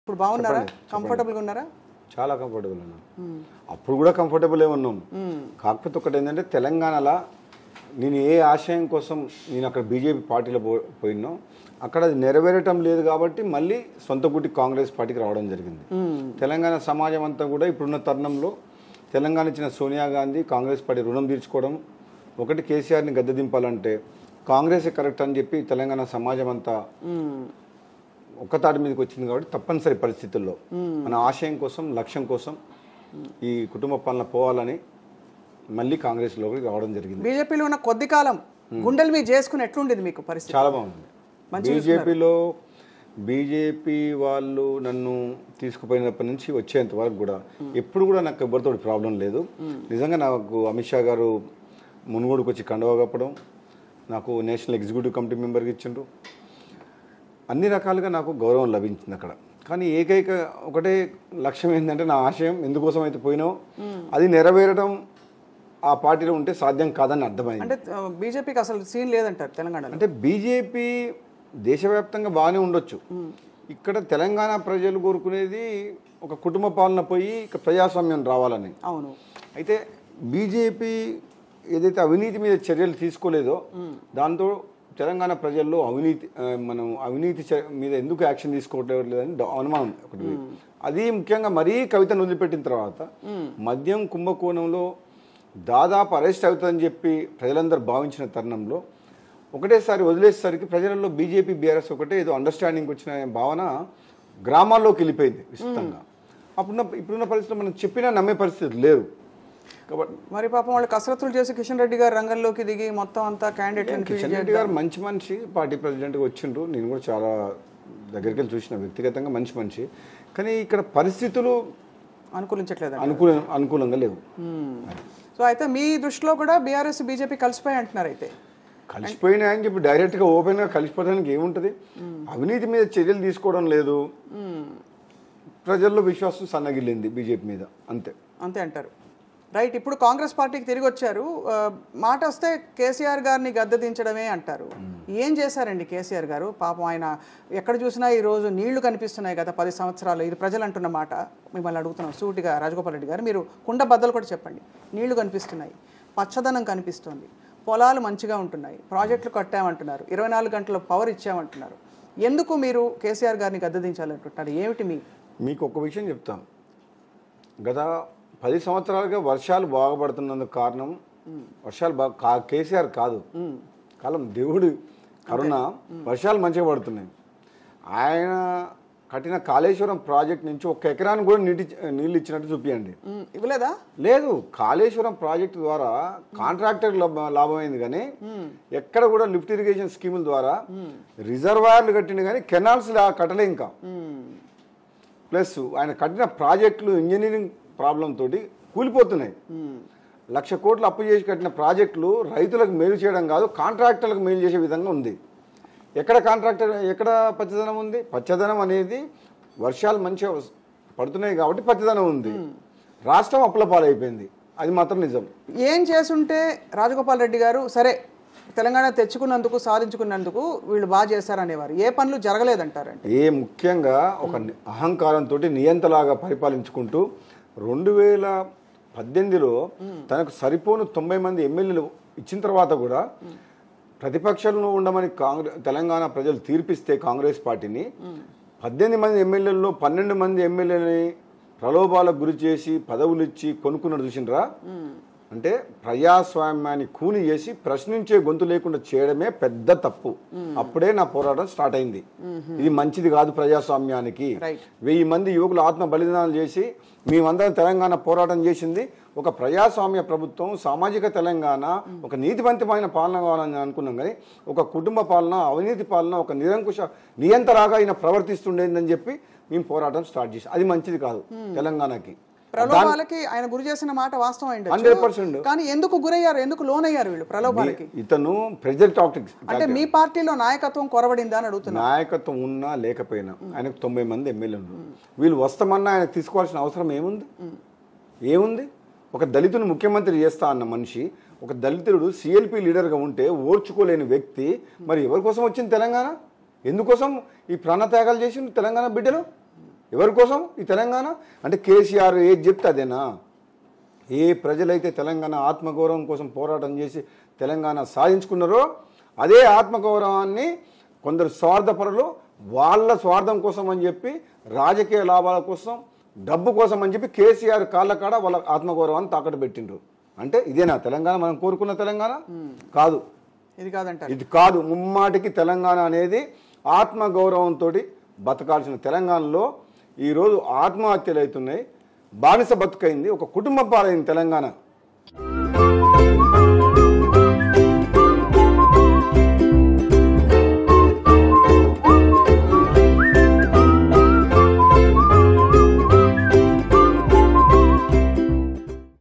ఇప్పుడు బాగున్నారా కంఫర్టబుల్గా ఉన్నారా చాలా కంఫర్టబుల్ ఉన్నాం అప్పుడు కూడా కంఫర్టబుల్ ఉన్నాం కాకపోతే ఒకటి ఏంటంటే తెలంగాణలో నేను ఏ ఆశయం కోసం నేను అక్కడ బీజేపీ పార్టీలో పో పోయినో అక్కడ అది నెరవేరటం లేదు కాబట్టి మళ్ళీ సొంత గుట్టి కాంగ్రెస్ పార్టీకి రావడం జరిగింది తెలంగాణ సమాజం అంతా కూడా ఇప్పుడున్న తరుణంలో తెలంగాణ ఇచ్చిన సోనియా గాంధీ కాంగ్రెస్ పార్టీ రుణం తీర్చుకోవడం ఒకటి కేసీఆర్ని గద్దె దింపాలంటే కాంగ్రెసే కరెక్ట్ అని చెప్పి తెలంగాణ సమాజం అంతా ఒక్క తాటి మీదకి వచ్చింది కాబట్టి తప్పనిసరి పరిస్థితుల్లో మన ఆశయం కోసం లక్ష్యం కోసం ఈ కుటుంబ పాలన పోవాలని మళ్ళీ కాంగ్రెస్లోకి రావడం జరిగింది బీజేపీలో ఉన్న కొద్ది కాలం గుండెలు మీద చేసుకుని ఎట్లుండేది మీకు పరిస్థితి చాలా బాగుంది బీజేపీలో బీజేపీ వాళ్ళు నన్ను తీసుకుపోయినప్పటి నుంచి వచ్చేంత వరకు కూడా ఎప్పుడు కూడా నాకు ఎవరితో ప్రాబ్లం లేదు నిజంగా నాకు అమిత్ షా గారు మునుగోడుకు వచ్చి కండువా కప్పడం నాకు నేషనల్ ఎగ్జిక్యూటివ్ కమిటీ మెంబర్కి ఇచ్చిండ్రు అన్ని రకాలుగా నాకు గౌరవం లభించింది అక్కడ కానీ ఏకైక ఒకటే లక్ష్యం ఏంటంటే నా ఆశయం ఎందుకోసం అయితే పోయినావు అది నెరవేరడం ఆ పార్టీలో ఉంటే సాధ్యం కాదని అర్థమైంది అంటే బీజేపీకి అసలు సీన్ లేదంటారు తెలంగాణలో అంటే బీజేపీ దేశవ్యాప్తంగా బాగానే ఉండొచ్చు ఇక్కడ తెలంగాణ ప్రజలు కోరుకునేది ఒక కుటుంబ పాలన పోయి ఇక ప్రజాస్వామ్యం రావాలని అవును అయితే బీజేపీ ఏదైతే అవినీతి మీద చర్యలు తీసుకోలేదో దాంతో తెలంగాణ ప్రజల్లో అవినీతి ఆ, మనం అవినీతి చ- మీద ఎందుకు యాక్షన్ తీసుకోవట్లేదని డ- అనుమానం ఒకటి అది ముఖ్యంగా మరీ కవితను వదిలిపెట్టిన తర్వాత మద్యం కుంభకోణంలో దాదాపు అరెస్ట్ అవుతుందని చెప్పి ప్రజలందరూ భావించిన తరుణంలో ఒకటేసారి వదిలేసరికి ప్రజలలో బీజేపీ బీఆర్ఎస్ ఒకటే ఏదో అండర్స్టాండింగ్ వచ్చిన భావన గ్రామాల్లోకి వెళ్ళిపోయింది విస్తృతంగా అప్పుడున్న ఇప్పుడున్న పరిస్థితుల్లో మనం చెప్పినా నమ్మే పరిస్థితి లేరు కాబట్టి మరి పాపం వాళ్ళు కసరత్తులు చేసి కిషన్ రెడ్డి గారు రంగంలోకి దిగి మొత్తం అంతా క్యాండిడేట్ కిషన్ రెడ్డి గారు మంచి మనిషి పార్టీ ప్రెసిడెంట్గా వచ్చిండ్రు నేను కూడా చాలా దగ్గరికి వెళ్ళి చూసిన వ్యక్తిగతంగా మంచి మనిషి కానీ ఇక్కడ పరిస్థితులు అనుకూలించట్లేదు అనుకూల అనుకూలంగా లేవు సో అయితే మీ దృష్టిలో కూడా బీఆర్ఎస్ బీజేపీ కలిసిపోయి అంటున్నారు అయితే కలిసిపోయినాయని చెప్పి డైరెక్ట్గా ఓపెన్గా కలిసిపోవడానికి ఏముంటుంది అవినీతి మీద చర్యలు తీసుకోవడం లేదు ప్రజల్లో విశ్వాసం సన్నగిల్లింది బీజేపీ మీద అంతే అంతే అంటారు రైట్ ఇప్పుడు కాంగ్రెస్ పార్టీకి తిరిగి వచ్చారు ఆ, మాట వస్తే కేసీఆర్ గారిని గద్దె దించడమే అంటారు ఏం చేశారండి కేసీఆర్ గారు పాపం ఆయన ఎక్కడ చూసినా ఈ రోజు నీళ్లు కనిపిస్తున్నాయి గత పది సంవత్సరాలు ఇది ప్రజలు అంటున్న మాట మిమ్మల్ని అడుగుతున్నాం సూటిగా రాజగోపాల్ రెడ్డి గారు మీరు కుండ బద్దలు కూడా చెప్పండి నీళ్లు కనిపిస్తున్నాయి పచ్చదనం కనిపిస్తుంది పొలాలు మంచిగా ఉంటున్నాయి ప్రాజెక్టులు కట్టామంటున్నారు ఇరవై నాలుగు గంటల పవర్ ఇచ్చామంటున్నారు ఎందుకు మీరు కేసీఆర్ గారిని గద్దె దించాలంటున్నారు ఏమిటి మీ మీకు ఒక విషయం చెప్తాను గత పది సంవత్సరాలుగా వర్షాలు బాగా పడుతున్నందుకు కారణం వర్షాలు బాగా కా- కేసీఆర్ కాదు కాలం దేవుడు కరుణ వర్షాలు మంచిగా పడుతున్నాయి ఆయన కట్టిన కాళేశ్వరం ప్రాజెక్ట్ నుంచి ఒక ఎకరానికి కూడా నీటి నీళ్ళు ఇచ్చినట్టు చూపించండి మ్, ఇవ్వలేదా లేదు కాళేశ్వరం ప్రాజెక్టు ద్వారా కాంట్రాక్టర్ లాభమైంది కానీ ఎక్కడ కూడా లిఫ్ట్ ఇరిగేషన్ స్కీముల ద్వారా రిజర్వాయర్లు కట్టింది కానీ కెనాల్స్ లా- కట్టలే ఇంకా ప్లస్ ఆయన కట్టిన ప్రాజెక్టులు ఇంజనీరింగ్ ప్రాబ్లం తోటి కూలిపోతున్నాయి లక్ష కోట్లు అప్పు చేసి కట్టిన ప్రాజెక్టులు రైతులకు మేలు చేయడం కాదు కాంట్రాక్టర్లకు మేలు చేసే విధంగా ఉంది ఎక్కడ కాంట్రాక్టర్ ఎక్కడ పచ్చదనం ఉంది పచ్చదనం అనేది వర్షాలు మంచిగా వస్- పడుతున్నాయి కాబట్టి పచ్చదనం ఉంది రాష్ట్రం అప్పుల పాలైపోయింది అది మాత్రం నిజం ఏం చేసుంటే రాజగోపాల్ రెడ్డి గారు సరే తెలంగాణ తెచ్చుకున్నందుకు సాధించుకున్నందుకు వీళ్ళు బాగా చేశారనేవారు ఏ పనులు జరగలేదంటారండి ఏ ముఖ్యంగా ఒక ని- అహంకారంతో నియంతలాగా పరిపాలించుకుంటూ రెండు వేల పద్దెనిమిదిలో తనకు సరిపోను తొంభై మంది ఎమ్మెల్యేలు ఇచ్చిన తర్వాత కూడా ప్రతిపక్షంలో ఉండమని కాంగ్రెస్ తెలంగాణ ప్రజలు తీర్పిస్తే కాంగ్రెస్ పార్టీని పద్దెనిమిది మంది ఎమ్మెల్యేల్లో పన్నెండు మంది ఎమ్మెల్యేలని ప్రలోభాలకు గురి చేసి పదవులు ఇచ్చి కొనుక్కున్నట్టు చూసిండ్రా అంటే ప్రజాస్వామ్యాన్ని కూని చేసి ప్రశ్నించే గొంతు లేకుండా చేయడమే పెద్ద తప్పు అప్పుడే నా పోరాటం స్టార్ట్ అయింది ఇది మంచిది కాదు ప్రజాస్వామ్యానికి Right. వెయ్యి మంది యువకులు ఆత్మ బలిదానాలు చేసి మేమందరం తెలంగాణ పోరాటం చేసింది ఒక ప్రజాస్వామ్య ప్రభుత్వం సామాజిక తెలంగాణ ఒక నీతివంతమైన పాలన కావాలని అనుకున్నాం కానీ ఒక కుటుంబ పాలన అవినీతి పాలన ఒక నిరంకుశ నియంతలాగా ఆయన ప్రవర్తిస్తుండేదని చెప్పి మేము పోరాటం స్టార్ట్ చేసాం అది మంచిది కాదు తెలంగాణకి ప్రలోభాలకి ఆయన గురి చేసిన మాట వాస్తవం అయింది హండ్రెడ్ పర్సెంట్ కానీ ఎందుకు గురయ్యారు ఎందుకు లోన్ అయ్యారు వీళ్ళు ప్రలోభాలకి ఇతను ప్రెజర్ టాక్టిక్స్ అంటే మీ పార్టీలో నాయకత్వం కొరబడిందా అని అడుగుతున్నా నాయకత్వం ఉన్నా లేకపోయినా ఆయనకు తొంభై మంది ఎమ్మెల్యేలు ఉన్నారు వీళ్ళు వస్తామన్నా ఆయన తీసుకోవాల్సిన అవసరం ఏముంది ఏముంది ఒక దళితుని ముఖ్యమంత్రి చేస్తా అన్న మనిషి ఒక దళితుడు సిఎల్పి లీడర్గా ఉంటే ఓర్చుకోలేని వ్యక్తి మరి ఎవరి కోసం వచ్చింది తెలంగాణ ఎందుకోసం ఈ ప్రాణత్యాగాలు చేసింది తెలంగాణ బిడ్డలు ఎవరి కోసం ఈ తెలంగాణ అంటే కేసీఆర్ ఏది చెప్తే అదేనా ఏ ప్రజలైతే తెలంగాణ ఆత్మగౌరవం కోసం పోరాటం చేసి తెలంగాణ సాధించుకున్నారో అదే ఆత్మగౌరవాన్ని కొందరు స్వార్థపరులు వాళ్ళ స్వార్థం కోసం అని చెప్పి రాజకీయ లాభాల కోసం డబ్బు కోసం అని చెప్పి కేసీఆర్ కాళ్ళ కాడ వాళ్ళ ఆత్మగౌరవాన్ని తాకట్టు పెట్టిండ్రు అంటే ఇదేనా తెలంగాణ మనం కోరుకున్న తెలంగాణ కాదు ఇది కాదంటారు ఇది కాదు ముమ్మాటికి తెలంగాణ అనేది ఆత్మగౌరవంతో బతకాల్సిన తెలంగాణలో ఈరోజు ఆత్మహత్యలు అవుతున్నాయి బానిస బతుకైంది ఒక కుటుంబ పాలైంది తెలంగాణ